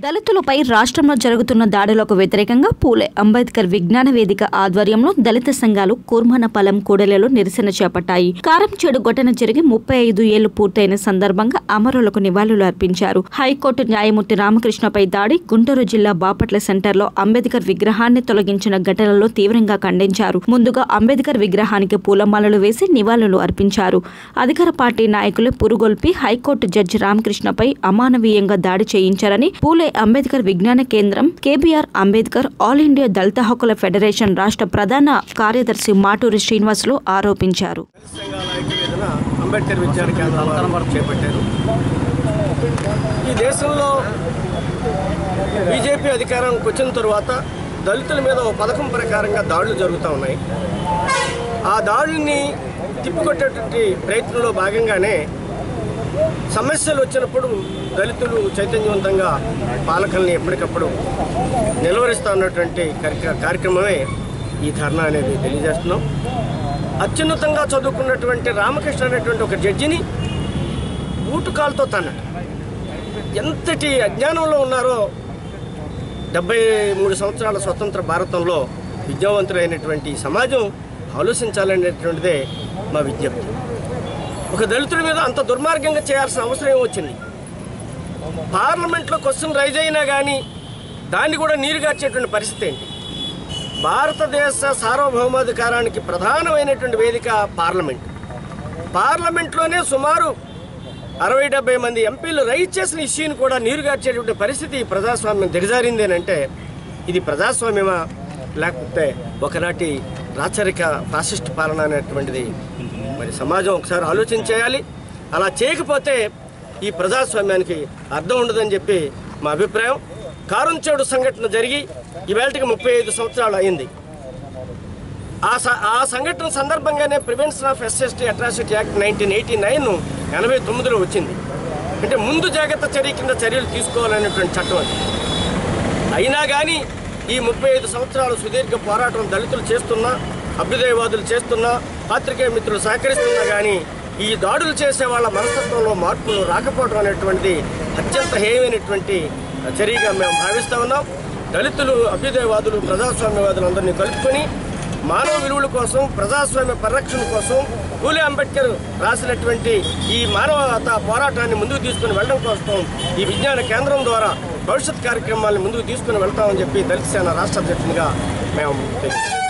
దళితులపై రాష్ట్రంలో జరుగుతున్న దాడులకు వ్యతిరేకంగా పూలే అంబేద్కర్ విజ్ఞాన వేదిక ఆధ్వర్యంలో దళిత సంఘాలు కూర్మనపాలెం కూడలిలో నిరసన చేపట్టాయి కారంచేడు ఘటన జరిగి ముప్పై ఐదు ఏళ్లు పూర్తయిన సందర్భంగా అమరులకు నివాళులు అర్పించారు హైకోర్టు న్యాయమూర్తి రామకృష్ణపై దాడి గుంటూరు జిల్లా బాపట్ల సెంటర్లో అంబేద్కర్ విగ్రహాన్ని తొలగించిన ఘటనలో తీవ్రంగా ఖండించారు ముందుగా అంబేద్కర్ విగ్రహానికి పూలమాలలు వేసి నివాళులు అర్పించారు అధికార పార్టీ నాయకులు పురుగొల్పి హైకోర్టు జడ్జి రామకృష్ణపై అమానవీయంగా దాడి చేయించారని పూలే అంబేద్కర్ విజ్ఞాన కేంద్రం కేబీఆర్ అంబేద్కర్ ఆల్ ఇండియా దళిత హక్కుల ఫెడరేషన్ రాష్ట్ర ప్రధాన కార్యదర్శి మాటూరి శ్రీనివాసులు ఆరోపించారు సంఘాల ఐక్యవేదన అంబేద్కర్ విజ్ఞాన కేంద్రం వారు చేపట్టారు ఈ దేశంలో బీజేపీ అధికారంకి వచ్చిన తరువాత దళితుల మీద ఓ పథకం ప్రకారంగా దాడులు జరుగుతూ ఉన్నాయి ఆ దాడుల్ని తిప్పికొట్టేటువంటి ప్రయత్నంలో భాగంగానే సమస్యలు వచ్చినప్పుడు దళితులు చైతన్యవంతంగా పాలకుల్ని ఎప్పటికప్పుడు నిలవరిస్తూ ఉన్నటువంటి కార్య- కార్యక్రమమే ఈ ధర్నా అనేది తెలియజేస్తున్నాం అత్యున్నతంగా చదువుకున్నటువంటి రామకృష్ణ అనేటువంటి ఒక జడ్జిని బూటుకాలతో తన్నట ఎంతటి అజ్ఞానంలో ఉన్నారో డెబ్బై మూడు సంవత్సరాల స్వతంత్ర భారతంలో విద్యావంతులైనటువంటి ఈ సమాజం ఆలోచించాలనేటువంటిదే మా విజ్ఞప్తి ఒక దళితుడి మీద అంత దుర్మార్గంగా చేయాల్సిన అవసరం ఏమొచ్చింది పార్లమెంట్లో క్వశ్చన్ రైజ్ అయినా కానీ దాన్ని కూడా నీరుగార్చేటువంటి పరిస్థితి ఏంటి భారతదేశ సార్వభౌమాధికారానికి ప్రధానమైనటువంటి వేదిక పార్లమెంట్ పార్లమెంట్లోనే సుమారు అరవై డెబ్బై మంది ఎంపీలు రైజ్ చేసిన ఇష్యూని కూడా నీరుగార్చేటువంటి పరిస్థితి ఈ ప్రజాస్వామ్యం దిగజారిందేనంటే ఇది ప్రజాస్వామ్యమా లేకపోతే ఒకనాటి రాచరిక ఫాసిస్ట్ పాలన అనేటువంటిది మరి సమాజం ఒకసారి ఆలోచన చేయాలి అలా చేయకపోతే ఈ ప్రజాస్వామ్యానికి అర్థం ఉండదని చెప్పి మా అభిప్రాయం కారంచేడు సంఘటన జరిగి ఈవేళకి ముప్పై ఐదు సంవత్సరాలు అయింది ఆ స- ఆ సంఘటన సందర్భంగానే prevention of SST atrocity act nineteen eighty nine ఎనభై తొమ్మిదిలో వచ్చింది అంటే ముందు జాగ్రత్త చర్య కింద చర్యలు తీసుకోవాలనేటువంటి చట్టం అది అయినా కానీ ఈ ముప్పై ఐదు సంవత్సరాలు సుదీర్ఘ పోరాటం దళితులు చేస్తున్నా అభ్యుదయవాదులు చేస్తున్నా పాత్రికేయ మిత్రులు సహకరిస్తున్నా కానీ ఈ దాడులు చేసే వాళ్ళ మనస్తత్వంలో మార్పులు రాకపోవడం అనేటువంటిది అత్యంత హేయమైనటువంటి చర్యగా మేము భావిస్తా ఉన్నాం దళితులు అభ్యుదయవాదులు ప్రజాస్వామ్యవాదులు అందరినీ కలుపుకొని మానవ విలువల కోసం ప్రజాస్వామ్య పరిరక్షణ కోసం పూలే అంబేద్కర్ రాసినటువంటి ఈ మానవత పోరాటాన్ని ముందుకు తీసుకుని వెళ్ళడం కోసం ఈ విజ్ఞాన కేంద్రం ద్వారా భవిష్యత్ కార్యక్రమాలను ముందుకు తీసుకుని వెళ్తామని చెప్పి దళిత సేన రాష్ట్ర అధ్యక్షునిగా మేము తెలియజేస్తున్నాం